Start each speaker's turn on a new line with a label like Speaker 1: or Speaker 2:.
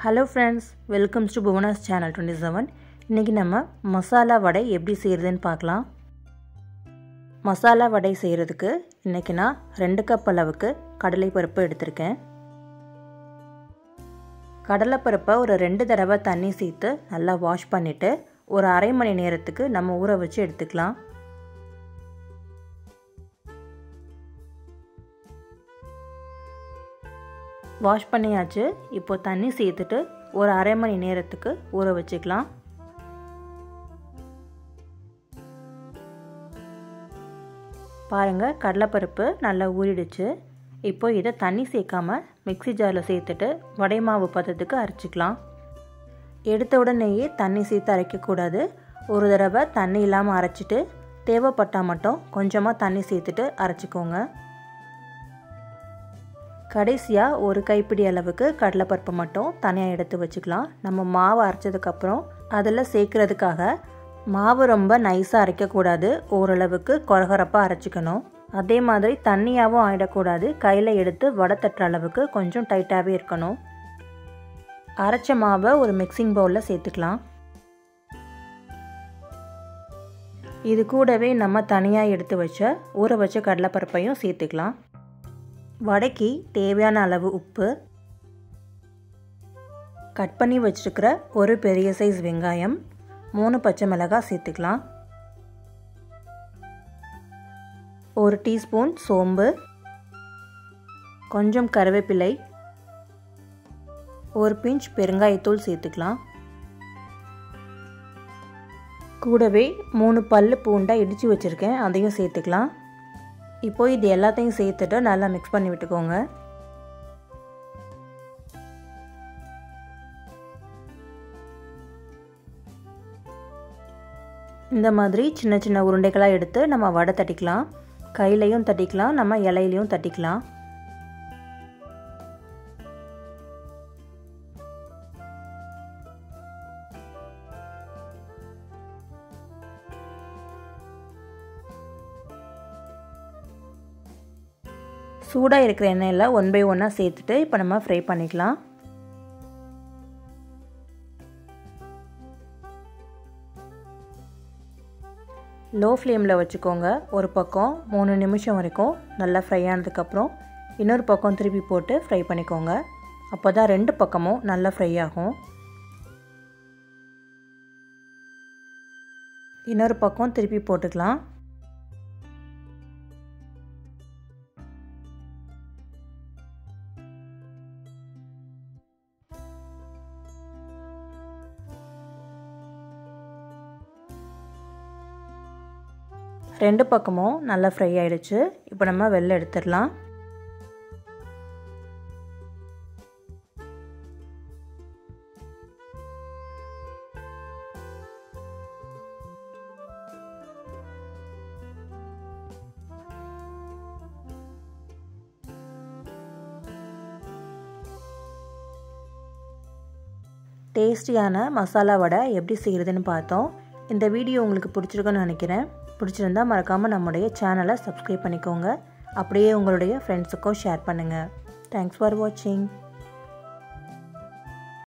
Speaker 1: hello friends welcomes to Bhuvana's channel twenty seven இன்றைக்கி நம்ம மசாலா வடை எப்படி செய்கிறதுன்னு பார்க்கலாம் மசாலா வடை செய்கிறதுக்கு இன்றைக்கி நான் ரெண்டு கப் அளவுக்கு கடலைப்பருப்பு எடுத்திருக்கேன் கடலைப்பருப்பை ஒரு ரெண்டு தடவை தண்ணி சேர்த்து நல்லா வாஷ் பண்ணிவிட்டு ஒரு அரை மணி நேரத்துக்கு நம்ம ஊற வச்சு எடுத்துக்கலாம் வாஷ் பண்ணியாச்சு இப்போ தண்ணி சேர்த்துட்டு ஒரு அரை மணி நேரத்துக்கு ஊற வச்சுக்கலாம் பாருங்கள் கடலைப்பருப்பு நல்லா ஊறிடுச்சு இப்போ இதை தண்ணி சேர்க்காம மிக்சி ஜாரில் சேர்த்துட்டு வடை மாவு பதத்துக்கு அரைச்சிக்கலாம் எடுத்த உடனேயே தண்ணி சேர்த்து அரைக்கக்கூடாது ஒரு தடவை தண்ணி இல்லாமல் அரைச்சிட்டு தேவைப்பட்டால் மட்டும் கொஞ்சமாக தண்ணி சேர்த்துட்டு அரைச்சிக்கோங்க கடைசியாக ஒரு கைப்பிடி அளவுக்கு கடலைப்பருப்பு மட்டும் தனியாக எடுத்து வச்சுக்கலாம் நம்ம மாவு அரைச்சதுக்கப்புறம் அதில் சேர்க்குறதுக்காக மாவு ரொம்ப நைஸாக அரைக்கக்கூடாது ஓரளவுக்கு கொரகரப்பாக அரைச்சிக்கணும் அதே மாதிரி தண்ணியாகவும் ஆகிடக்கூடாது கையில் எடுத்து வடை தட்டுற அளவுக்கு கொஞ்சம் டைட்டாகவே இருக்கணும் அரைச்ச மாவை ஒரு மிக்சிங் பவுலில் சேர்த்துக்கலாம் இது கூடவே நம்ம தனியாக எடுத்து வச்ச ஊற வச்ச கடலைப்பருப்பையும் சேர்த்துக்கலாம் வடைக்கு தேவையான அளவு உப்பு கட் பண்ணி வச்சுருக்கிற ஒரு பெரிய சைஸ் வெங்காயம் மூணு பச்சை மிளகாய் சேர்த்துக்கலாம் ஒரு டீஸ்பூன் சோம்பு கொஞ்சம் கருவேப்பிலை ஒரு பிஞ்ச் பெருங்காயத்தூள் சேர்த்துக்கலாம் கூடவே மூணு பல் பூண்டாக இடித்து வச்சுருக்கேன் அதையும் சேர்த்துக்கலாம் இப்போ இது எல்லாத்தையும் சேர்த்துட்டு நல்லா மிக்ஸ் பண்ணி விட்டுக்கோங்க இந்த மாதிரி சின்ன சின்ன உருண்டைகளாக எடுத்து நம்ம வடை தட்டிக்கலாம் கையிலையும் தட்டிக்கலாம் நம்ம இலையிலையும் தட்டிக்கலாம் சூடாக இருக்கிற எண்ணெயில் ஒன் பை ஒன்னாக சேர்த்துட்டு இப்போ நம்ம ஃப்ரை பண்ணிக்கலாம் லோ ஃப்ளேமில் வச்சுக்கோங்க ஒரு பக்கம் மூணு நிமிஷம் வரைக்கும் நல்லா ஃப்ரை ஆனதுக்கப்புறம் இன்னொரு பக்கம் திருப்பி போட்டு ஃப்ரை பண்ணிக்கோங்க அப்போ தான் ரெண்டு பக்கமும் நல்லா ஃப்ரை ஆகும் இன்னொரு பக்கம் திருப்பி போட்டுக்கலாம் ரெண்டு பக்கமும் நல்லா ஃப்ரை ஆகிடுச்சு இப்போ நம்ம வெளில எடுத்துடலாம் டேஸ்டியான மசாலா வடை எப்படி செய்கிறதுன்னு பார்த்தோம் இந்த வீடியோ உங்களுக்கு பிடிச்சிருக்குன்னு நினைக்கிறேன் பிடிச்சிருந்தா மறக்காமல் நம்முடைய சேனலை சப்ஸ்கிரைப் பண்ணிக்கோங்க அப்படியே உங்களுடைய ஃப்ரெண்ட்ஸுக்கும் ஷேர் பண்ணுங்கள் தேங்க்ஸ் ஃபார் வாட்சிங்